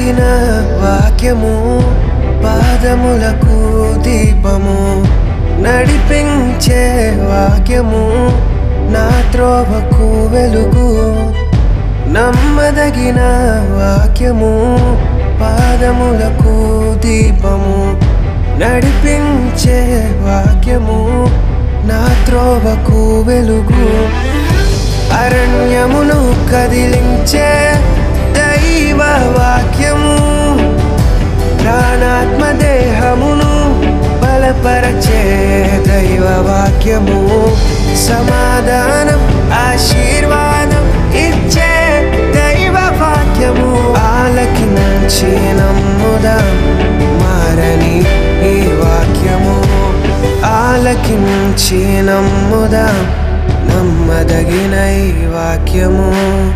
నమ్మదగిన వాక్యము పాదములకు దీపము నడిపించే వాక్యము నా త్రోవకు వెలుగు నమ్మదగిన వాక్యము పాదములకు దీపము నడిపించే వాక్యము నా త్రోవకు వెలుగు అరణ్యమును కదిలించే దైవ వాక్యము ప్రాణాత్మ దేహమును బలపరచే దైవ వాక్యము సమాధానం ఆశీర్వాదం ఇచ్చే దైవ వాక్యము ఆలకించి నమ్ముదాం మారని ఈ వాక్యము ఆలకించి నమ్ముదాం నమ్మదగిన ఈ వాక్యము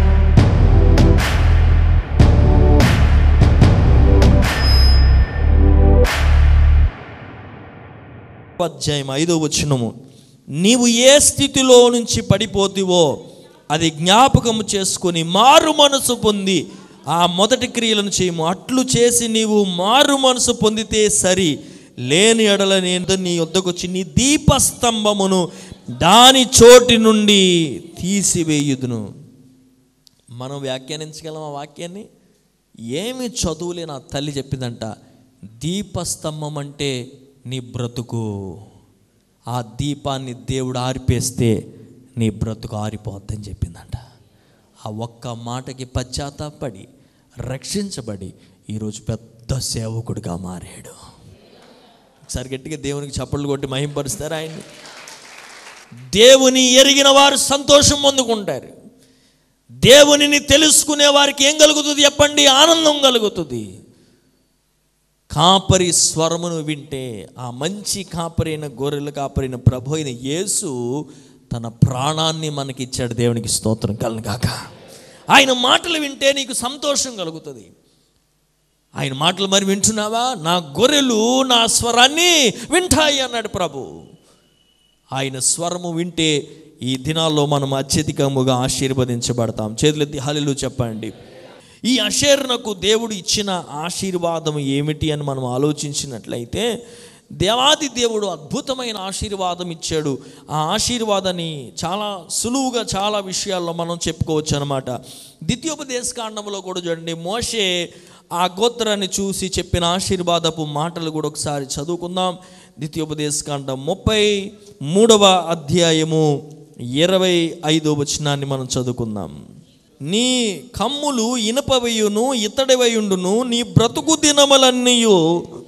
అధ్యాయం ఐదో వచనము నీవు ఏ స్థితిలో నుంచి పడిపోతివో అది జ్ఞాపకము చేసుకొని మారు మనసు పొంది ఆ మొదటి క్రియలను చేయము అట్లు చేసి నీవు మారు మనసు పొందితే సరి లేని ఎడల నేను నీ వద్దకొచ్చి నీ దీపస్తంభమును దాని చోటి నుండి తీసివేయుదును మనం వ్యాఖ్యానించగలం ఆ వాక్యాన్ని ఏమి చదువులే నా తల్లి చెప్పిందంట దీపస్తంభం అంటే నీ బ్రతుకు ఆ దీపాన్ని దేవుడు ఆరిపేస్తే నీ బ్రతుకు ఆరిపోద్దని చెప్పిందంట ఆ ఒక్క మాటకి పశ్చాత్తాపడి రక్షించబడి ఈరోజు పెద్ద సేవకుడిగా మారాడు ఒకసారి గట్టిగా దేవునికి చప్పట్లు కొట్టి మహింపరుస్తారు ఆయన్ని దేవుని ఎరిగిన వారు సంతోషం పొందుకుంటారు దేవునిని తెలుసుకునే వారికి ఏం కలుగుతుంది చెప్పండి ఆనందం కలుగుతుంది కాపరి స్వరమును వింటే ఆ మంచి కాపరైన గొర్రెల కాపరైన ప్రభు అయిన యేసు తన ప్రాణాన్ని మనకి ఇచ్చాడు దేవునికి స్తోత్రం కలను కాక ఆయన మాటలు వింటే నీకు సంతోషం కలుగుతుంది ఆయన మాటలు మరి వింటున్నావా నా గొర్రెలు నా స్వరాన్ని వింటాయి అన్నాడు ప్రభు ఆయన స్వరము వింటే ఈ దినాల్లో మనం అత్యధికముగా ఆశీర్వదించబడతాం చేతులెత్తి హల్లు చెప్పండి ఈ అషేర్నకు దేవుడు ఇచ్చిన ఆశీర్వాదం ఏమిటి అని మనం ఆలోచించినట్లయితే దేవాది దేవుడు అద్భుతమైన ఆశీర్వాదం ఇచ్చాడు ఆ ఆశీర్వాదాన్ని చాలా సులువుగా చాలా విషయాల్లో మనం చెప్పుకోవచ్చు అనమాట ద్వితీయోపదేశ కాండంలో కూడా చూడండి మోషే ఆ గోత్రాన్ని చూసి చెప్పిన ఆశీర్వాదపు మాటలు కూడా ఒకసారి చదువుకుందాం ద్వితీయోపదేశ కాండం ముప్పై మూడవ అధ్యాయము ఇరవై ఐదో వచనాన్ని మనం చదువుకుందాం నీ కమ్ములు ఇనపవయును ఇతడివయుండును నీ బ్రతుకు దినములన్నీయు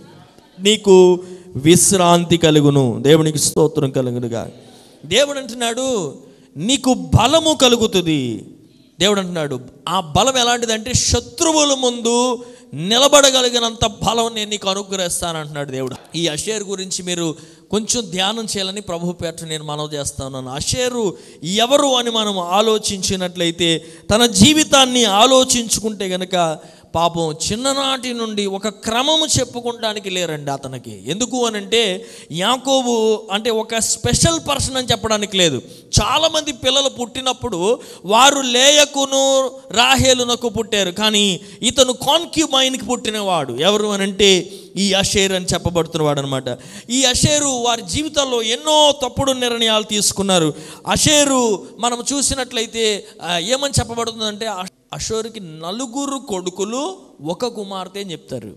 నీకు విశ్రాంతి కలుగును దేవునికి స్తోత్రం కలుగునుగా దేవుడు అంటున్నాడు నీకు బలము కలుగుతుంది దేవుడు అంటున్నాడు ఆ బలం ఎలాంటిదంటే శత్రువుల ముందు నిలబడగలిగినంత బలం నేను నీకు అనుగ్రహిస్తానంటున్నాడు దేవుడు ఈ అషేర్ గురించి మీరు కొంచెం ధ్యానం చేయాలని ప్రభు పేట నేను మనవి చేస్తాను అషేరు ఎవరు అని మనం ఆలోచించినట్లయితే తన జీవితాన్ని ఆలోచించుకుంటే గనక పాపం చిన్ననాటి నుండి ఒక క్రమము చెప్పుకోవడానికి లేరండి అతనికి ఎందుకు అని అంటే యాకోబు అంటే ఒక స్పెషల్ పర్సన్ అని చెప్పడానికి లేదు చాలామంది పిల్లలు పుట్టినప్పుడు వారు లేయకును రాహేలునకు పుట్టారు కానీ ఇతను కాన్క్యూమైన్కి పుట్టినవాడు ఎవరు అని అంటే ఈ అషేర్ అని చెప్పబడుతున్నవాడు అనమాట ఈ అషేరు వారి జీవితాల్లో ఎన్నో తప్పుడు నిర్ణయాలు తీసుకున్నారు అషేరు మనం చూసినట్లయితే ఆ, ఏమని చెప్పబడుతుందంటే అ- అషోరుకి నలుగురు కొడుకులు ఒక కుమార్తె అని చెప్తారు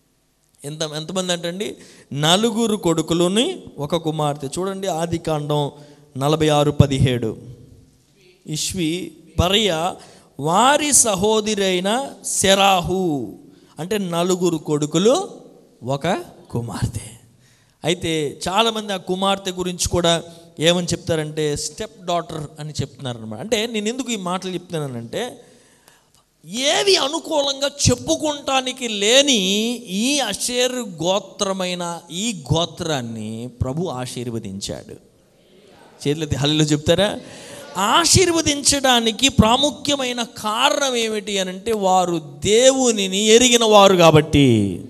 ఎంత ఎంతమంది అంటండి నలుగురు కొడుకులని ఒక కుమార్తె చూడండి ఆది కాండం నలభై ఆరు పదిహేడు ఇష్వి పర్య వారి సహోదరైన సెరాహు అంటే నలుగురు కొడుకులు ఒక కుమార్తె అయితే చాలామంది ఆ కుమార్తె గురించి కూడా ఏమని చెప్తారంటే స్టెప్ డాటర్ అని చెప్తున్నారు అనమాట అంటే నేను ఎందుకు ఈ మాటలు చెప్తున్నానంటే ఏవి అనుకూలంగా చెప్పుకుంటానికి లేని ఈ అషేర్ గోత్రమైన ఈ గోత్రాన్ని ప్రభు ఆశీర్వదించాడు చేతులెత్తి హల్లు చెప్తారా ఆశీర్వదించడానికి ప్రాముఖ్యమైన కారణం ఏమిటి అని అంటే వారు దేవునిని ఎరిగిన వారు కాబట్టి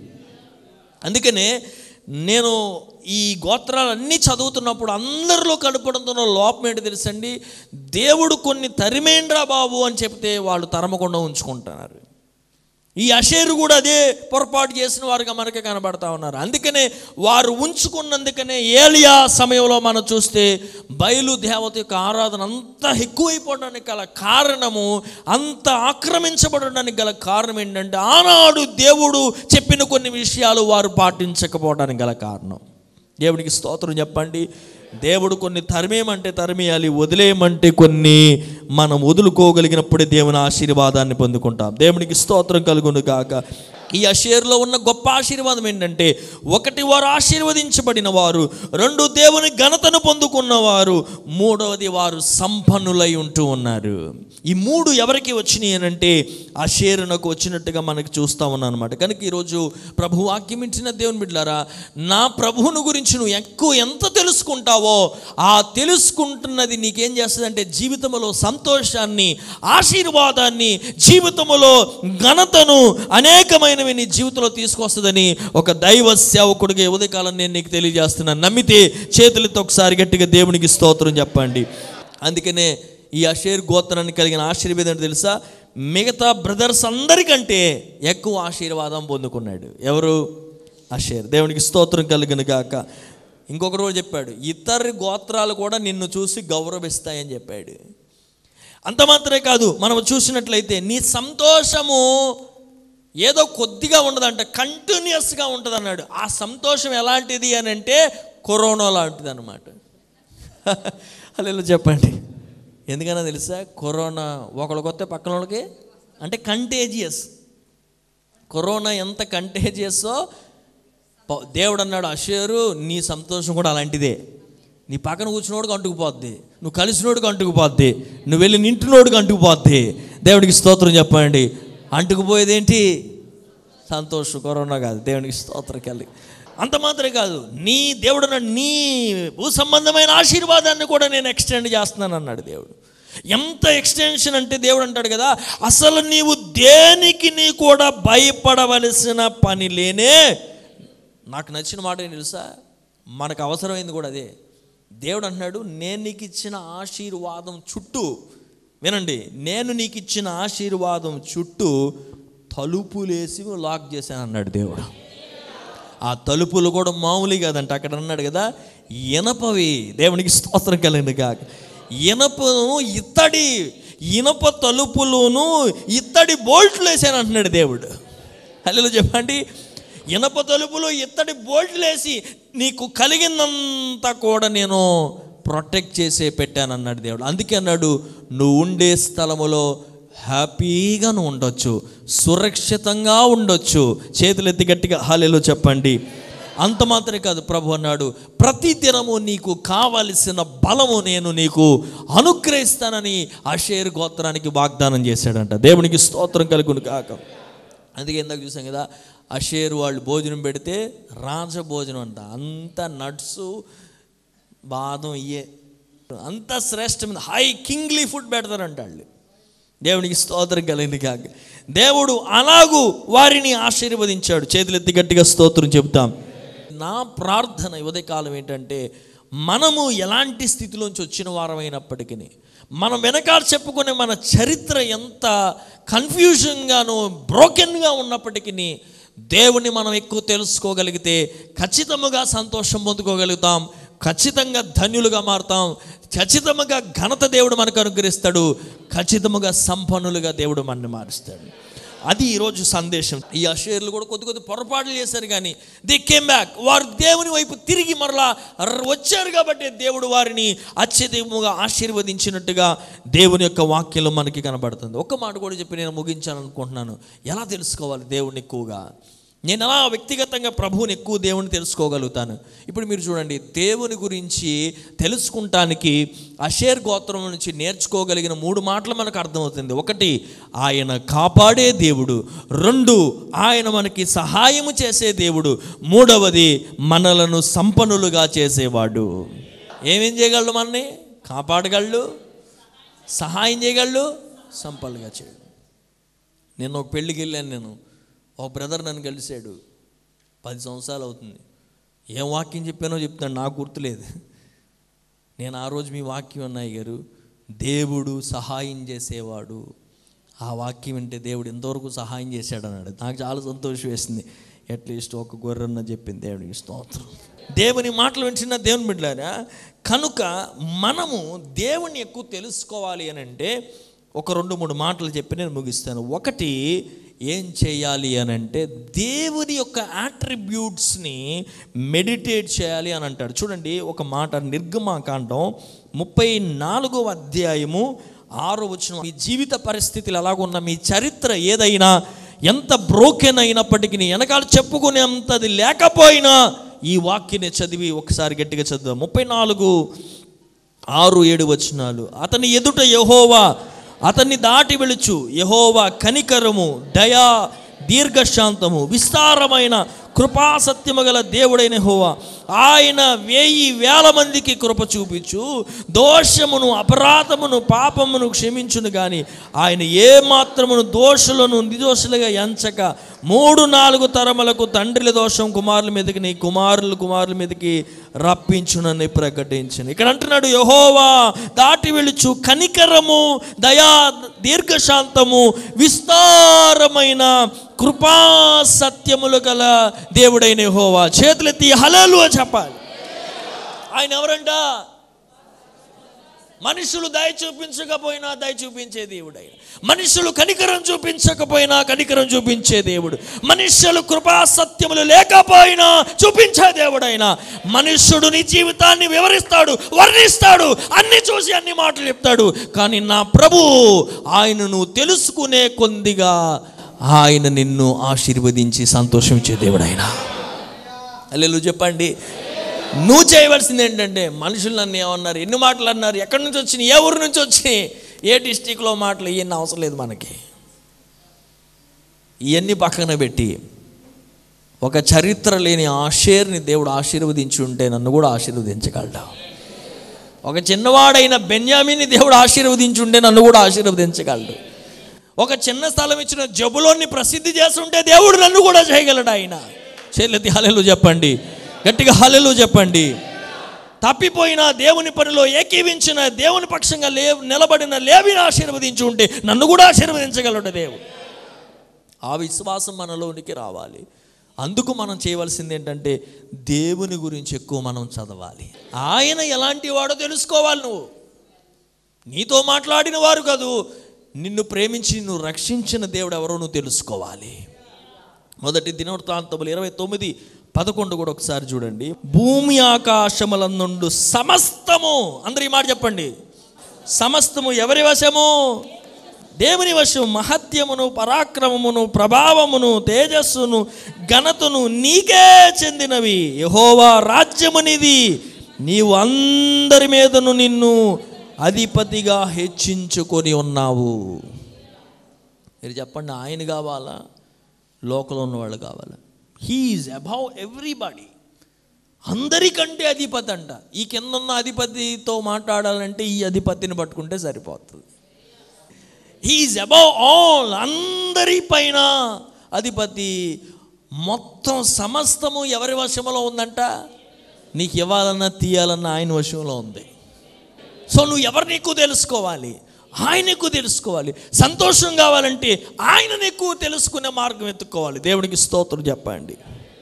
అందుకనే నేను ఈ గోత్రాలన్నీ చదువుతున్నప్పుడు అందరిలో కనపడుతున్న లోపం ఏంటి తెలుసండి దేవుడు కొన్ని తరిమేండ్రా బాబు అని చెప్తే వాళ్ళు తరమకుండా ఉంచుకుంటున్నారు ఈ అషేరు కూడా అదే పొరపాటు చేసిన వారుగా మనకి కనబడతా ఉన్నారు అందుకనే వారు ఉంచుకున్నందుకనే ఏలియా సమయంలో మనం చూస్తే బయలు దేవత యొక్క ఆరాధన అంత ఎక్కువైపోవడానికి గల కారణము అంత ఆక్రమించబడడానికి గల కారణం ఏంటంటే ఆనాడు దేవుడు చెప్పిన కొన్ని విషయాలు వారు పాటించకపోవడానికి గల కారణం దేవునికి స్తోత్రం చెప్పండి దేవుడు కొన్ని తరిమేయమంటే తరిమేయాలి వదిలేయమంటే కొన్ని మనం వదులుకోగలిగినప్పుడే దేవుని ఆశీర్వాదాన్ని పొందుకుంటాం దేవునికి స్తోత్రం కలుగును గాక ఈ అషేర్లో ఉన్న గొప్ప ఆశీర్వాదం ఏంటంటే ఒకటి వారు ఆశీర్వదించబడిన వారు రెండు దేవుని ఘనతను పొందుకున్నవారు మూడవది వారు సంపన్నులై ఉంటూ ఉన్నారు ఈ మూడు ఎవరికి వచ్చినాయి అని అంటే అషేరునకు వచ్చినట్టుగా మనకి చూస్తా ఉన్నాను అనమాట కనుక ఈరోజు ప్రభు వాక్యం ఇచ్చిన దేవుని బిడ్డారా నా ప్రభువును గురించి నువ్వు ఎక్కువ ఎంత తెలుసుకుంటావో ఆ తెలుసుకుంటున్నది నీకేం చేస్తుందంటే జీవితంలో సంతోషాన్ని ఆశీర్వాదాన్ని జీవితంలో ఘనతను అనేకమైనవి నీ జీవితంలో తీసుకొస్తుందని ఒక దైవ సేవకుడిగా ఈ ఉదయకాలం నేను నీకు తెలియజేస్తున్నాను నమ్మితే చేతులతో ఒకసారి గట్టిగా దేవునికి స్తోత్రం చెప్పండి అందుకనే ఈ అషేర్ గోత్రానికి కలిగిన ఆశీర్వాదం ఏంటో తెలుసా మిగతా బ్రదర్స్ అందరికంటే ఎక్కువ ఆశీర్వాదం పొందుకున్నాడు ఎవరు అషేర్ దేవునికి స్తోత్రం కలిగిన గాక ఇంకొక రోజు చెప్పాడు ఇతర గోత్రాలు కూడా నిన్ను చూసి గౌరవిస్తాయని చెప్పాడు అంత మాత్రమే కాదు మనం చూసినట్లయితే నీ సంతోషము ఏదో కొద్దిగా ఉండదంట కంటిన్యూస్గా ఉంటుంది అన్నాడు ఆ సంతోషం ఎలాంటిది అని అంటే కరోనా లాంటిది అనమాట అలా చెప్పండి ఎందుకన్నా తెలుసా కరోనా ఒకళ్ళకి వస్తే పక్కన వాళ్ళకి అంటే కంటేజియస్ కరోనా ఎంత కంటేజియస్సో ప- దేవుడు అన్నాడు అషేరు నీ సంతోషం కూడా అలాంటిదే నీ పక్కన కూర్చున్నోడికి అంటుకుపోద్ది నువ్వు కలిసినోడికి అంటుకుపోద్ది నువ్వు వెళ్ళి నింటున్నోడికి అంటుకుపోద్ది దేవుడికి స్తోత్రం చెప్పండి అంటుకుపోయేదేంటి సంతోషం కరోనా కాదు దేవునికి స్తోత్రం కలిగి అంత మాత్రమే కాదు నీ దేవుడు అన్నాడు, నీ భూ సంబంధమైన ఆశీర్వాదాన్ని కూడా నేను ఎక్స్టెండ్ చేస్తున్నాను అన్నాడు దేవుడు ఎంత ఎక్స్టెన్షన్ అంటే దేవుడు అంటాడు కదా అసలు నీవు దేనికి నీ కూడా భయపడవలసిన పని లేనే నాకు నచ్చిన మాట ఏం తెలుసా మనకు అవసరమైంది కూడా అదే దేవుడు అంటున్నాడు నేను నీకు ఇచ్చిన ఆశీర్వాదం చుట్టూ వినండి నేను నీకు ఇచ్చిన ఆశీర్వాదం చుట్టూ తలుపులేసి లాక్ చేశాను అన్నాడు దేవుడు ఆ తలుపులు కూడా మామూలు కాదంట అక్కడ అన్నాడు కదా ఇనపవి దేవునికి స్తోత్రం కలిగింది కాక ఇనపను ఇత్తడి ఇనప తలుపులోను ఇత్తడి బోల్ట్లు వేసాను అంటున్నాడు దేవుడు హలో చెప్పండి ఇనప తలుపులు ఇత్తడి బోల్ట్లు వేసి నీకు కలిగిందంతా కూడా నేను ప్రొటెక్ట్ చేసే పెట్టాను అన్నాడు దేవుడు అందుకే అన్నాడు నువ్వు ఉండే స్థలములో హ్యాపీగా నువ్వు ఉండొచ్చు సురక్షితంగా ఉండొచ్చు చేతులు ఎత్తి గట్టిగా హాలేలో చెప్పండి అంత మాత్రమే కాదు ప్రభు అన్నాడు ప్రతి దినము నీకు కావలసిన బలము నేను నీకు అనుగ్రహిస్తానని అషేర్ గోత్రానికి వాగ్దానం చేశాడంట దేవునికి స్తోత్రం కలుగును కాక అందుకే ఇందాక చూసాం కదా అషేర్ వాళ్ళు భోజనం పెడితే రాజ భోజనం అంట అంత నట్సు బాదం ఇయ్యే అంత శ్రేష్టమైన హై కింగ్లీ ఫుడ్ పెడతారంట వాళ్ళు దేవునికి స్తోత్రం కలిగింది కాక దేవుడు అలాగూ వారిని ఆశీర్వదించాడు చేతులెత్తి గట్టిగా స్తోత్రం చెబుతాం నా ప్రార్థన ఈ ఉదయకాలం ఏంటంటే మనము ఎలాంటి స్థితిలోంచి వచ్చిన వారమైనప్పటికీ మనం వెనకాల చెప్పుకునే మన చరిత్ర ఎంత కన్ఫ్యూజన్గాను బ్రోకెన్గా ఉన్నప్పటికీ దేవుని మనం ఎక్కువ తెలుసుకోగలిగితే ఖచ్చితముగా సంతోషం పొందుకోగలుగుతాం ఖచ్చితంగా ధన్యులుగా మారుతాం ఖచ్చితంగా ఘనత దేవుడు మనకు అనుగ్రహిస్తాడు ఖచ్చితముగా సంపన్నులుగా దేవుడు మనని మారుస్తాడు అది ఈరోజు సందేశం ఈ అషేర్లు కూడా కొద్ది కొద్ది పొరపాట్లు చేశారు కానీ ది కేమ్ బ్యాక్ వారు దేవుని వైపు తిరిగి మరలా ర- వచ్చారు కాబట్టి దేవుడు వారిని అత్యధికముగా ఆశీర్వదించినట్టుగా దేవుని యొక్క వాక్యంలో మనకి కనబడుతుంది ఒక్క మాట కూడా చెప్పి నేను ముగించాలనుకుంటున్నాను ఎలా తెలుసుకోవాలి దేవుడిని ఎక్కువగా నేను ఎలా వ్యక్తిగతంగా ప్రభువుని ఎక్కువ దేవుని తెలుసుకోగలుగుతాను ఇప్పుడు మీరు చూడండి దేవుని గురించి తెలుసుకుంటానికి అషేర్ గోత్రం నుంచి నేర్చుకోగలిగిన మూడు మాటలు మనకు అర్థమవుతుంది ఒకటి ఆయన కాపాడే దేవుడు రెండు ఆయన మనకి సహాయము చేసే దేవుడు మూడవది మనలను సంపన్నులుగా చేసేవాడు ఏమేం చేయగలడు మనని కాపాడగలడు సహాయం చేయగలడు సంపన్నులుగా చేయడు నేను ఒక పెళ్ళికి వెళ్ళాను నేను ఒక బ్రదర్ నన్ను కలిశాడు పది సంవత్సరాలు అవుతుంది ఏం వాక్యం చెప్పానో చెప్తాను నాకు గుర్తులేదు నేను ఆ రోజు మీ వాక్యం అన్నాయి గారు దేవుడు సహాయం చేసేవాడు ఆ వాక్యం వింటే దేవుడు ఎంతవరకు సహాయం చేశాడు అన్నాడు నాకు చాలా సంతోషం వేసింది అట్లీస్ట్ ఒక గొర్రెన్న చెప్పింది దేవుడికి స్తోత్రం దేవుని మాటలు వింటున్న దేవుని బిడ్డారా కనుక మనము దేవుని ఎక్కువ తెలుసుకోవాలి అని అంటే ఒక రెండు మూడు మాటలు చెప్పి నేను ముగిస్తాను ఒకటి ఏం చేయాలి అని అంటే దేవుని యొక్క యాట్రిబ్యూట్స్ని మెడిటేట్ చేయాలి అని అంటాడు చూడండి ఒక మాట నిర్గమాకాండం ముప్పై నాలుగో అధ్యాయము ఆరో వచ్చిన మీ జీవిత పరిస్థితులు ఎలాగున్న మీ చరిత్ర ఏదైనా ఎంత బ్రోకెన్ అయినప్పటికీ వెనకాల చెప్పుకునేంతది లేకపోయినా ఈ వాక్యని చదివి ఒకసారి గట్టిగా చదువు ముప్పై నాలుగు ఆరు ఏడు వచనాలు అతని ఎదుట యహోవా అతన్ని దాటి వెళుచు యహోవా కనికరము దయా దీర్ఘశాంతము విస్తారమైన కృపాసత్యము గల దేవుడైన హోవా ఆయన వేయి వేల మందికి కృప చూపించు దోషమును అపరాధమును పాపమును క్షమించును కానీ ఆయన ఏ మాత్రమును దోషులను నిర్దోషులుగా ఎంచక మూడు నాలుగు తరములకు తండ్రిల దోషం కుమారుల మీదకి నీ కుమారుల కుమారుల మీదకి రప్పించునని ప్రకటించను ఇక్కడ అంటున్నాడు యహోవా దాటి వెళుచు కనికరము దయా దీర్ఘశాంతము విస్తారమైన కృపా సత్యములు గల దేవుడైన యెహోవా చేతులెత్తి హలలు చెప్పాలి ఆయన ఎవరంట మనుషులు దయ చూపించకపోయినా దయ చూపించే దేవుడైన మనుషులు కనికరం చూపించకపోయినా కనికరం చూపించే దేవుడు మనుషులు కృపా సత్యములు లేకపోయినా చూపించే దేవుడైన మనుష్యుడు నీ జీవితాన్ని వివరిస్తాడు వర్ణిస్తాడు అన్ని చూసి అన్ని మాటలు చెప్తాడు కానీ నా ప్రభు ఆయనను తెలుసుకునే కొద్దిగా ఆయన నిన్ను ఆశీర్వదించి సంతోషించే దేవుడైన అల్లెలు చెప్పండి నువ్వు చేయవలసింది ఏంటంటే మనుషులు నన్ను ఏమన్నారు ఎన్ని మాటలు అన్నారు ఎక్కడి నుంచి వచ్చినాయి ఏ ఊరు నుంచి వచ్చినాయి ఏ డిస్టిక్లో మాటలు ఇవన్నీ అవసరం లేదు మనకి ఇవన్నీ పక్కన పెట్టి ఒక చరిత్ర లేని ఆషేర్ని దేవుడు ఆశీర్వదించి ఉంటే నన్ను కూడా ఆశీర్వదించగలడు ఒక చిన్నవాడైన బెన్యామిని దేవుడు ఆశీర్వదించి ఉంటే నన్ను కూడా ఆశీర్వదించగలడు ఒక చిన్న స్థలం ఇచ్చిన జబులోని ప్రసిద్ధి చేస్తుంటే దేవుడు నన్ను కూడా చేయగలడు ఆయన చెల్లెతి హలెలు చెప్పండి గట్టిగా హలెలు చెప్పండి తప్పిపోయిన దేవుని పనిలో ఏకీవించిన దేవుని పక్షంగా లే నిలబడిన లేవిని ఆశీర్వదించి ఉంటే నన్ను కూడా ఆశీర్వదించగలడు దేవుడు ఆ విశ్వాసం మనలోనికి రావాలి అందుకు మనం చేయవలసింది ఏంటంటే దేవుని గురించి ఎక్కువ మనం చదవాలి ఆయన ఎలాంటి వాడో తెలుసుకోవాలి నువ్వు నీతో మాట్లాడిన వారు కాదు నిన్ను ప్రేమించి నువ్వు రక్షించిన దేవుడు ఎవరో నువ్వు తెలుసుకోవాలి మొదటి దినవృత్తాంతములు ఇరవై తొమ్మిది పదకొండు కూడా ఒకసారి చూడండి భూమి ఆకాశములందుండు సమస్తము అందరు ఈ మాట చెప్పండి సమస్తము ఎవరి వశము దేవుని వశం మహత్యమును పరాక్రమమును ప్రభావమును తేజస్సును ఘనతను నీకే చెందినవి యహోవా రాజ్యమునిది నీవు అందరి మీదను నిన్ను అధిపతిగా హెచ్చించుకొని ఉన్నావు మీరు చెప్పండి ఆయన కావాలా లోకంలో ఉన్నవాళ్ళు కావాలా హీఈస్ అబౌవ్ ఎవ్రీబడి అందరికంటే అధిపతి అంట ఈ కింద ఉన్న అధిపతితో మాట్లాడాలంటే ఈ అధిపతిని పట్టుకుంటే సరిపోతుంది హీఈస్ అబౌవ్ ఆల్ అందరిపైన అధిపతి మొత్తం సమస్తము ఎవరి వశంలో ఉందంట నీకు ఇవ్వాలన్నా తీయాలన్నా ఆయన వశంలో ఉంది సో నువ్వు ఎవరిని ఎక్కువ తెలుసుకోవాలి ఆయన ఎక్కువ తెలుసుకోవాలి సంతోషం కావాలంటే ఆయనను ఎక్కువ తెలుసుకునే మార్గం ఎత్తుకోవాలి దేవునికి స్తోత్రం చెప్పండి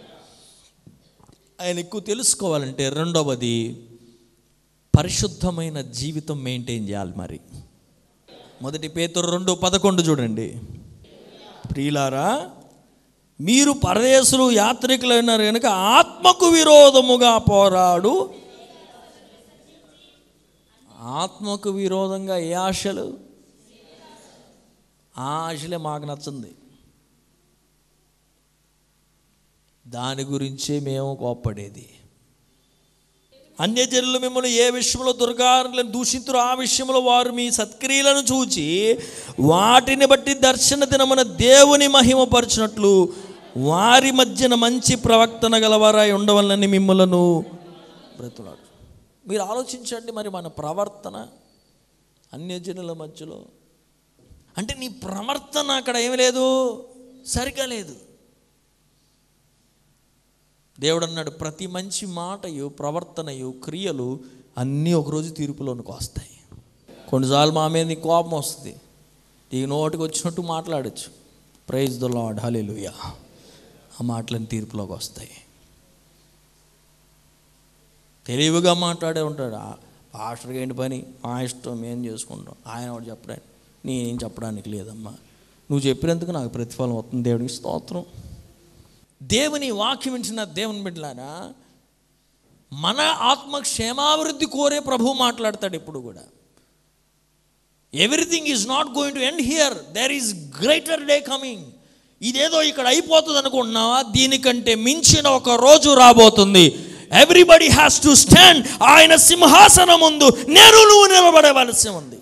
ఆయన ఎక్కువ తెలుసుకోవాలంటే రెండవది పరిశుద్ధమైన జీవితం మెయింటైన్ చేయాలి మరి మొదటి పేతురు రెండు పదకొండు చూడండి ప్రియులారా మీరు పరదేశులు యాత్రికులైనారు కనుక ఆత్మకు విరోధముగా పోరాడు ఆత్మకు విరోధంగా ఏ ఆశలు ఆ ఆశలే మాకు నచ్చింది దాని గురించే మేము కోప్పడేది అన్యజనులు మిమ్మల్ని ఏ విషయంలో దుర్గారులను దూషింతురు ఆ విషయంలో వారు మీ సత్క్రియలను చూచి వాటిని బట్టి దర్శన దినమున దేవుని మహిమపరిచినట్లు వారి మధ్యన మంచి ప్రవక్తన గలవారై ఉండవలని మిమ్మలను బ్రతులాడు మీరు ఆలోచించండి మరి మన ప్రవర్తన అన్యజనుల మధ్యలో అంటే నీ ప్రవర్తన అక్కడ ఏమి లేదు సరిగా లేదు దేవుడు అన్నాడు ప్రతి మంచి మాటయు ప్రవర్తనయు క్రియలు అన్నీ ఒకరోజు తీర్పులోనికి వస్తాయి కొన్నిసార్లు మా మీద నీకు కోపం వస్తుంది ఈ నోటికి వచ్చినట్టు మాట్లాడచ్చు ప్రైజ్ ద లాడ్ హల్లెలూయా ఆ మాటలని తీర్పులోకి వస్తాయి తెలివిగా మాట్లాడే ఉంటాడు ఆ పాస్టర్కి ఏంటి పని మా ఇష్టం ఏం చేసుకుంటాం ఆయన ఒకటి చెప్పడానికి నేనేం చెప్పడానికి లేదమ్మా నువ్వు చెప్పినందుకు నాకు ప్రతిఫలం వస్తుంది దేవుడికి స్తోత్రం దేవుని వాక్యం ఇచ్చిన దేవుని బిడ్డలారా మన ఆత్మ క్షేమాభివృద్ధి కోరే ప్రభు మాట్లాడతాడు ఇప్పుడు కూడా everything is not going to end here there is greater day coming ఇదేదో ఇక్కడ అయిపోతుంది అనుకుంటున్నావా దీనికంటే మించిన ఒక రోజు రాబోతుంది ఎవ్రీబడి హ్యాస్ టు స్టాండ్ ఆయన సింహాసనం ముందు నేను నువ్వు నిలబడవలసి ఉంది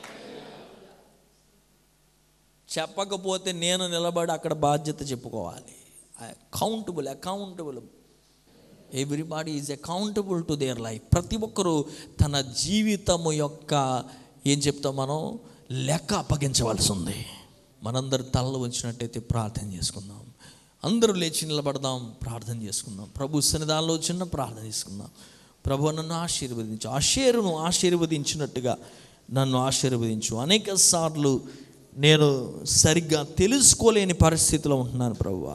చెప్పకపోతే నేను నిలబడి అక్కడ బాధ్యత చెప్పుకోవాలి accountable accountable everybody is accountable to their life ప్రతి ఒక్కరూ తన జీవితము యొక్క ఏం చెప్తాం మనం లెక్క అప్పగించవలసి ఉంది మనందరు తలలు వచ్చినట్టయితే ప్రార్థన చేసుకుందాం అందరూ లేచి నిలబడదాం ప్రార్థన చేసుకుందాం ప్రభు సన్నిధానంలో చిన్న ప్రార్థన చేసుకుందాం ప్రభు నన్ను ఆశీర్వదించు ఆశీరును ఆశీర్వదించినట్టుగా నన్ను ఆశీర్వదించు అనేక సార్లు నేను సరిగ్గా తెలుసుకోలేని పరిస్థితిలో ఉంటున్నాను ప్రభువా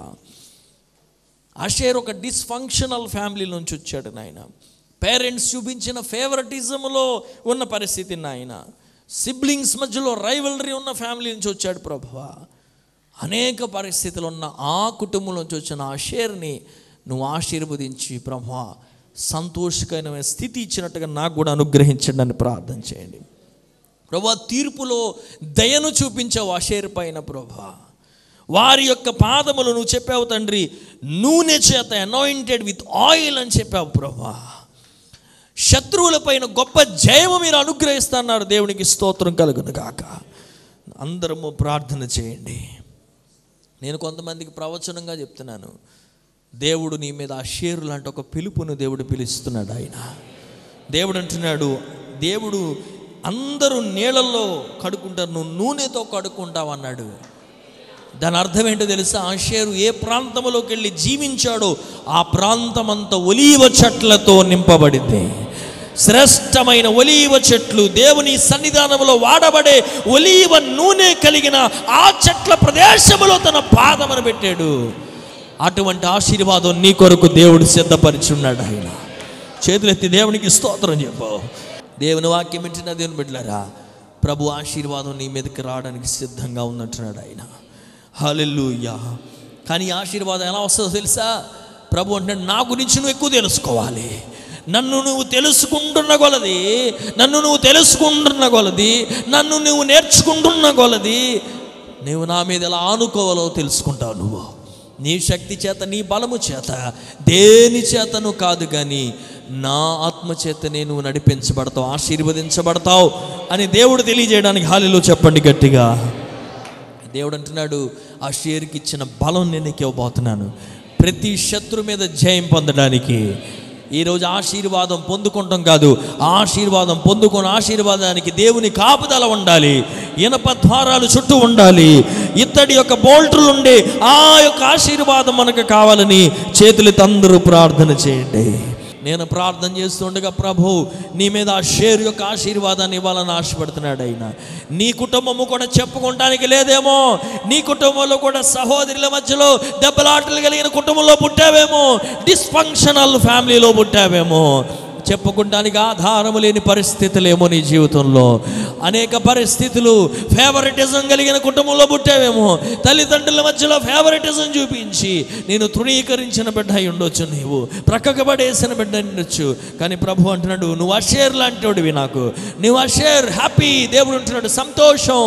అషేర్ ఒక డిస్ఫంక్షనల్ ఫ్యామిలీ నుంచి వచ్చాడు నాయన పేరెంట్స్ చూపించిన ఫేవరటిజంలో ఉన్న పరిస్థితి నాయన సిబ్లింగ్స్ మధ్యలో రైవలరీ ఉన్న ఫ్యామిలీ నుంచి వచ్చాడు ప్రభువ అనేక పరిస్థితులు ఉన్న ఆ కుటుంబం నుంచి వచ్చిన ఆ షేర్ని నువ్వు ఆశీర్వదించి ప్రభు సంతోషకరమైన స్థితి ఇచ్చినట్టుగా నాకు కూడా అనుగ్రహించండి అని ప్రార్థన చేయండి ప్రభా తీర్పులో దయను చూపించావు అషేర్ పైన ప్రభా వారి యొక్క పాదములు నువ్వు చెప్పావు తండ్రి నూనె చేత అనాయింటెడ్ విత్ ఆయిల్ అని చెప్పావు ప్రభా శత్రువులపైన గొప్ప జయము మీరు అనుగ్రహిస్తున్నారు దేవునికి స్తోత్రం కలుగును గాక అందరము ప్రార్థన చేయండి నేను కొంతమందికి ప్రవచనంగా చెప్తున్నాను దేవుడు నీ మీద ఆ షేరు లాంటి ఒక పిలుపును దేవుడు పిలుస్తున్నాడు ఆయన దేవుడు అంటున్నాడు దేవుడు అందరూ నీళ్ళల్లో కడుక్కుంటారు నువ్వు నూనెతో కడుక్కుంటావు అన్నాడు దాని అర్థం ఏంటో తెలుసా ఆషేరు ఏ ప్రాంతంలోకి వెళ్ళి జీవించాడో ఆ ప్రాంతం అంతా ఒలీవ చెట్లతో నింపబడింది శ్రేష్టమైన ఒలీవ చెట్లు దేవుని సన్నిధానంలో వాడబడే ఒలీవ నూనె కలిగిన ఆ చెట్ల ప్రదేశంలో తన పాదమును పెట్టాడు అటువంటి ఆశీర్వాదం నీ కొరకు దేవుడు సిద్ధపరిచున్నాడు ఆయన చేతులెత్తి దేవునికి స్తోత్రం చెప్పు దేవుని వాక్యం వింటున్న దేవుని బిడ్డలారా ప్రభు ఆశీర్వాదం నీ మీదకి రావడానికి సిద్ధంగా ఉన్నట్టున్నాడు ఆయన హల్లెలూయా కానీ ఈ ఆశీర్వాదం ఎలా వస్తుందో తెలుసా ప్రభు అంటే నా గురించి నువ్వు ఎక్కువ తెలుసుకోవాలి నన్ను నువ్వు తెలుసుకుంటున్న కొలది నన్ను నువ్వు తెలుసుకుంటున్న కొలది నన్ను నువ్వు నేర్చుకుంటున్న కొలది నువ్వు నా మీద ఎలా ఆనుకోవాలో తెలుసుకుంటావు నువ్వు నీ శక్తి చేత నీ బలము చేత దేని చేతను కాదు కానీ నా ఆత్మ చేతనే నువ్వు నడిపించబడతావు ఆశీర్వదించబడతావు అని దేవుడు తెలియజేయడానికి హాలిలో చెప్పండి గట్టిగా దేవుడు అంటున్నాడు ఆ షేర్కి ఇచ్చిన బలం నేను నీకు ఇవ్వబోతున్నాను ప్రతి శత్రు మీద జయం పొందడానికి ఈరోజు ఆశీర్వాదం పొందుకుంటాం కాదు ఆ ఆశీర్వాదం పొందుకున్న ఆశీర్వాదానికి దేవుని కాపుదల ఉండాలి ఇనప ద్వారాలు చుట్టూ ఉండాలి ఇత్తడి యొక్క బోల్టులు ఉండి ఆ యొక్క ఆశీర్వాదం మనకు కావాలని చేతులతో అందరూ ప్రార్థన చేయండి నేను ప్రార్థన చేస్తుండగా ప్రభు నీ మీద ఆ షేర్ యొక్క ఆశీర్వాదాన్ని ఇవ్వాలని ఆశపడుతున్నాడు ఆయన నీ కుటుంబము కూడా చెప్పుకోవడానికి లేదేమో నీ కుటుంబంలో కూడా సహోదరుల మధ్యలో దెబ్బలాటలు కలిగిన కుటుంబంలో పుట్టావేమో డిస్ఫంక్షనల్ ఫ్యామిలీలో పుట్టావేమో చెప్పుకోవడానికి ఆధారము లేని పరిస్థితులేమో నీ జీవితంలో అనేక పరిస్థితులు ఫేవరెటిజం కలిగిన కుటుంబంలో పుట్టావేమో తల్లిదండ్రుల మధ్యలో ఫేవరెటిజం చూపించి నేను తృణీకరించిన బిడ్డ అయి ఉండొచ్చు నీవు ప్రక్కకు పడేసిన బిడ్డ అయి ఉండొచ్చు కానీ ప్రభు అంటున్నాడు నువ్వు అషేర్ లాంటివాడివి నాకు నువ్వు అషేర్ హ్యాపీ దేవుడు అంటున్నాడు సంతోషం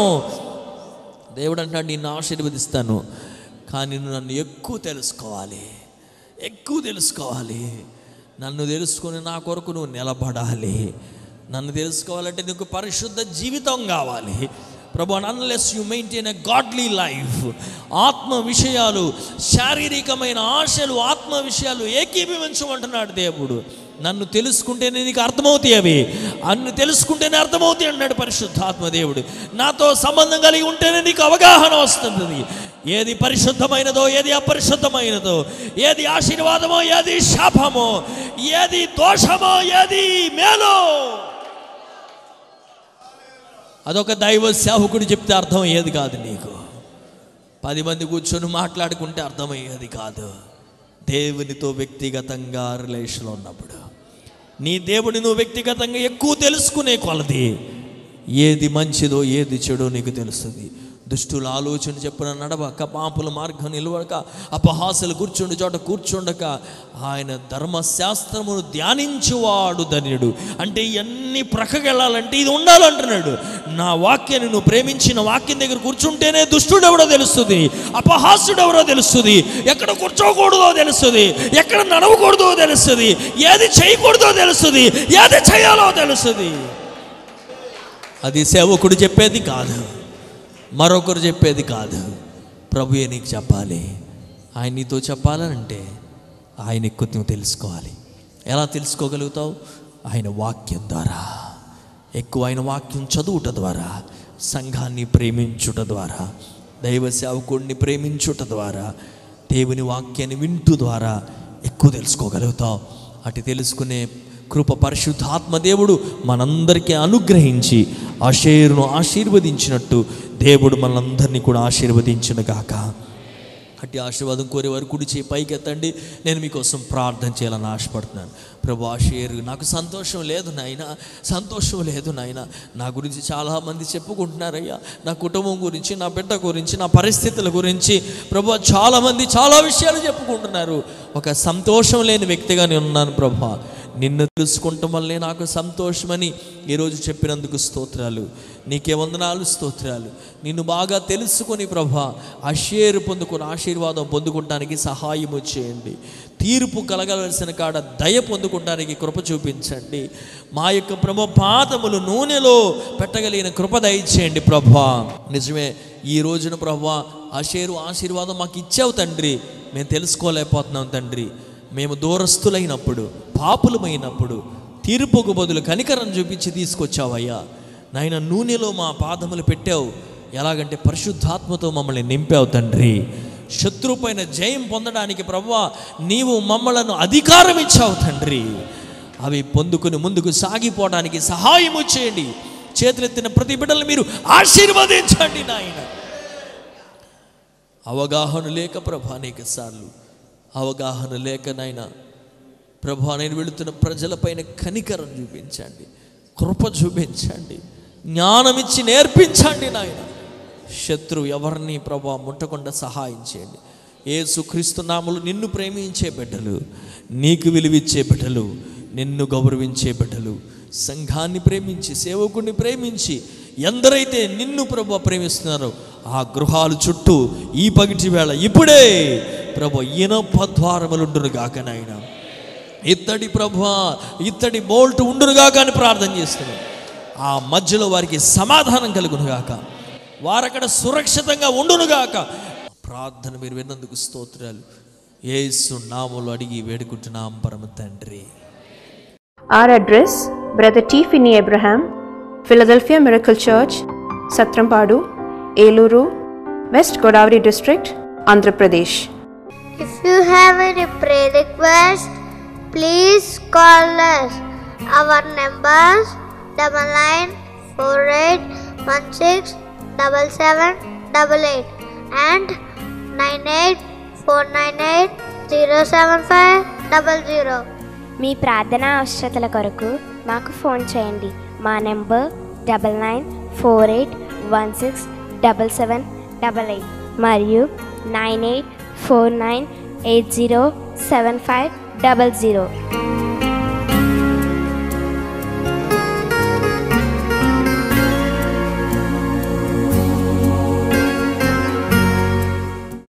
దేవుడు అంటున్నాడు నిన్ను ఆశీర్వదిస్తాను కానీ నువ్వు నన్ను ఎక్కువ తెలుసుకోవాలి ఎక్కువ తెలుసుకోవాలి నన్ను తెలుసుకొని నా కొరకు నువ్వు నిలబడాలి నన్ను తెలుసుకోవాలంటే నీకు పరిశుద్ధ జీవితం కావాలి ప్రభు unless you maintain a godly life ఆత్మ విషయాలు శారీరకమైన ఆశలు ఆత్మ విషయాలు ఏకీభవించమంటున్నాడు దేవుడు నన్ను తెలుసుకుంటేనే నీకు అర్థమవుతాయి అవి అన్ను తెలుసుకుంటేనే అర్థమవుతాయి అన్నాడు పరిశుద్ధాత్మ దేవుడు నాతో సంబంధం కలిగి ఉంటేనే నీకు అవగాహన వస్తుంది ఏది పరిశుద్ధమైనదో ఏది అపరిశుద్ధమైనదో ఏది ఆశీర్వాదమో ఏది శాపమో ఏది దోషమో ఏది మేలో అదొక దైవ సేవకుడు చెప్తే అర్థమయ్యేది కాదు నీకు పది మంది కూర్చొని మాట్లాడుకుంటే అర్థమయ్యేది కాదు దేవునితో వ్యక్తిగతంగా రిలేషన్లో ఉన్నప్పుడు నీ దేవుని నువ్వు వ్యక్తిగతంగా ఎక్కువ తెలుసుకునే కొలది ఏది మంచిదో ఏది చెడో నీకు తెలుస్తుంది దుష్టుల ఆలోచన చెప్పిన నడవక పాపుల మార్గం నిలవక అపహాసలు కూర్చుండి చోట కూర్చుండక ఆయన ధర్మశాస్త్రమును ధ్యానించువాడు ధన్యుడు అంటే ఇవన్నీ ప్రక్కకెళ్ళాలంటే ఇది ఉండాలంటున్నాడు నా వాక్యాన్ని నువ్వు ప్రేమించిన వాక్యం దగ్గర కూర్చుంటేనే దుష్టుడు ఎవడో తెలుస్తుంది అపహాసుడు ఎవరో తెలుస్తుంది ఎక్కడ కూర్చోకూడదో తెలుస్తుంది ఎక్కడ నడవకూడదో తెలుస్తుంది ఏది చేయకూడదో తెలుస్తుంది ఏది చేయాలో తెలుస్తుంది అది సేవకుడు చెప్పేది కాదు మరొకరు చెప్పేది కాదు ప్రభుయే నీకు చెప్పాలి ఆయన నీతో చెప్పాలనంటే ఆయన ఎక్కువ నువ్వు తెలుసుకోవాలి ఎలా తెలుసుకోగలుగుతావు ఆయన వాక్యం ద్వారా ఎక్కువ ఆయన వాక్యం చదువుట ద్వారా సంఘాన్ని ప్రేమించుట ద్వారా దైవ సేవకుడిని ప్రేమించుట ద్వారా దేవుని వాక్యాన్ని వింటూ ద్వారా ఎక్కువ తెలుసుకోగలుగుతావు అటు తెలుసుకునే కృప పరిశుద్ధాత్మ దేవుడు మనందరికీ అనుగ్రహించి ఆశేరును ఆశీర్వదించినట్టు దేవుడు మనందరినీ కూడా ఆశీర్వదించిన గాక అట్టి ఆశీర్వాదం కోరేవారు కుడి చేయి పైకి ఎత్తండి నేను మీకోసం ప్రార్థన చేయాలని ఆశపడుతున్నాను ప్రభు ఆశీర్ నాకు సంతోషం లేదు నాయన సంతోషం లేదు నాయన నా గురించి చాలామంది చెప్పుకుంటున్నారయ్యా నా కుటుంబం గురించి నా బిడ్డ గురించి నా పరిస్థితుల గురించి ప్రభు చాలామంది చాలా విషయాలు చెప్పుకుంటున్నారు ఒక సంతోషం లేని వ్యక్తిగా నేను ఉన్నాను ప్రభు నిన్ను తెలుసుకుంటాం వల్లే నాకు సంతోషమని ఈరోజు చెప్పినందుకు స్తోత్రాలు నీకే వందనాలు స్తోత్రాలు నిన్ను బాగా తెలుసుకొని ప్రభా ఆశీర్ పొందుకుని ఆశీర్వాదం పొందుకుంటానికి సహాయము చేయండి తీర్పు కలగవలసిన కాడ దయ పొందుకుంటానికి కృప చూపించండి మా యొక్క ప్రభ పాదములు నూనెలో పెట్టగలిగిన కృప దయచేయండి ప్రభా నిజమే ఈ రోజున ప్రభా ఆశీరు ఆశీర్వాదం మాకు ఇచ్చావు తండ్రి మేము తెలుసుకోలేకపోతున్నాం తండ్రి మేము దూరస్తులైనప్పుడు పాపులమైనప్పుడు తీర్పుకు బదులు కనికరం చూపించి తీసుకొచ్చావయ్యా నాయన నూనెలో మా పాదములు పెట్టావు ఎలాగంటే పరిశుద్ధాత్మతో మమ్మల్ని నింపావు తండ్రి శత్రు పైన జయం పొందడానికి ప్రవ్వా నీవు మమ్మలను అధికారం ఇచ్చావు తండ్రి అవి పొందుకుని ముందుకు సాగిపోవడానికి సహాయము చేయండి చేతులెత్తిన ప్రతి బిడ్డలు మీరు ఆశీర్వదించండి నాయన అవగాహన లేక ప్రభా అనేక సార్లు అవగాహన లేక నాయన ప్రభా నేను వెళుతున్న ప్రజలపైన కనికరం చూపించండి కృప చూపించండి జ్ఞానం ఇచ్చి నేర్పించండి నాయన శత్రు ఎవరిని ప్రభా ముట్టకుండా సహాయం చేయండి ఏసుక్రీస్తు నాములు నిన్ను ప్రేమించే బిడ్డలు నీకు విలువిచ్చే బిడ్డలు నిన్ను గౌరవించే బిడ్డలు సంఘాన్ని ప్రేమించి సేవకుడిని ప్రేమించి ఎందరైతే నిన్ను ప్రభు ప్రేమిస్తున్నారో ఆ గృహాలు చుట్టూ ఈ పగిటి వేళ ఇప్పుడే ప్రభు ఇనప ద్వారములుండును గాక నాయన ఇత్తడి ప్రభు ఇత్తడి బోల్ట్ ఉండునుగాక అని ప్రార్థన చేస్తున్నాం ఆ మధ్యలో వారికి సమాధానం కలుగునుగాక వారక్కడ సురక్షితంగా ఉండునుగాక ప్రార్థన మీరు విన్నందుకు స్తోత్రాలు ఏసు నాములు అడిగి వేడుకుంటున్నాం పరమ తండ్రి Our address Brother T. Finney Abraham, Philadelphia Miracle Church, Satrampadu, Eluru, West Godavari District, Andhra Pradesh. If you have any prayer request, please call us. Our numbers double nine four eight one six double seven double eight and nine eight four nine eight zero seven five double zero. మీ ప్రార్థన అవసరతల కొరకు మాకు phone చేయండి మా number double nine four eight one six double seven double eight మరియు nine eight four nine eight zero seven five double zero